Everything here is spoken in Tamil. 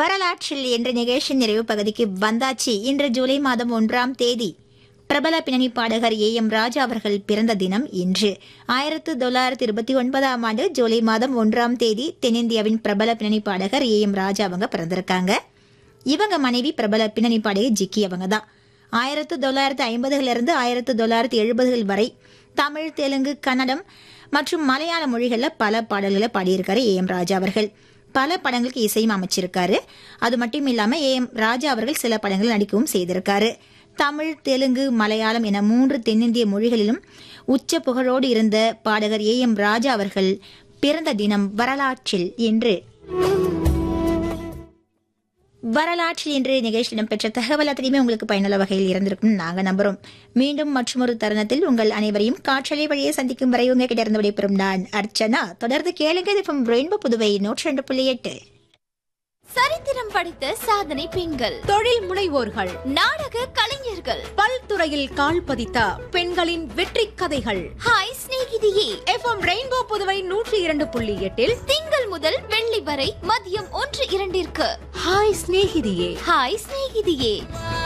வரலாற்றில் என்ற நிகழ்ச்சி நிறைவு பகுதிக்கு வந்தாச்சு இன்று ஜூலை மாதம் ஒன்றாம் தேதி பிரபல பின்னணி பாடகர் ஏ எம் ராஜா அவர்கள் பிறந்த தினம் இன்று ஆயிரத்து தொள்ளாயிரத்தி இருபத்தி ஒன்பதாம் ஆண்டு ஜூலை மாதம் ஒன்றாம் தேதி தென்னிந்தியாவின் பிரபல பின்னணி பாடகர் ஏ எம் ராஜா அவங்க பிறந்திருக்காங்க இவங்க மனைவி பிரபல பின்னணி பாடகி ஜிக்கி அவங்க தான் ஆயிரத்து தொள்ளாயிரத்து ஐம்பதுல இருந்து ஆயிரத்து தொள்ளாயிரத்து எழுபதுகள் வரை தமிழ் தெலுங்கு கன்னடம் மற்றும் மலையாள மொழிகளில் பல பாடல்களை பாடியிருக்காரு ஏ எம் ராஜா அவர்கள் பல படங்களுக்கு இசையும் அமைச்சிருக்காரு அது மட்டும் இல்லாம ஏ எம் ராஜா அவர்கள் சில படங்களில் நடிக்கவும் செய்திருக்காரு தமிழ் தெலுங்கு மலையாளம் என மூன்று தென்னிந்திய மொழிகளிலும் உச்ச புகழோடு இருந்த பாடகர் ஏ எம் ராஜா அவர்கள் பிறந்த தினம் வரலாற்றில் என்று வரலாற்றில் இன்று நிகழ்ச்சி இடம்பெற்ற தகவல் அத்தனையுமே உங்களுக்கு பயனுள்ள வகையில் இருந்திருக்கும் நாங்க நம்புறோம் மீண்டும் மற்றொரு தருணத்தில் உங்கள் அனைவரையும் காற்றலை வழியே சந்திக்கும் வரை உங்ககிட்ட இருந்து விடைபெறும் நான் அர்ச்சனா தொடர்ந்து கேளுங்க இது ரெயின்போ புதுவை நூற்றி ரெண்டு புள்ளி எட்டு சரித்திரம் படைத்த சாதனை பெண்கள் தொழில் முனைவோர்கள் நாடக கலைஞர்கள் பல்துறையில் கால் பதித்த பெண்களின் வெற்றி கதைகள் ஹாய் சிநேகிதியே எஃப்எம் ரெயின்போ புதுவை நூற்றி இரண்டு புள்ளி எட்டில் திங்கள் முதல் வெள்ளி வரை மதியம் ஒன்று இரண்டிற்கு ஹாய் சிநேகிதியே ஹாய் சிநேகிதியே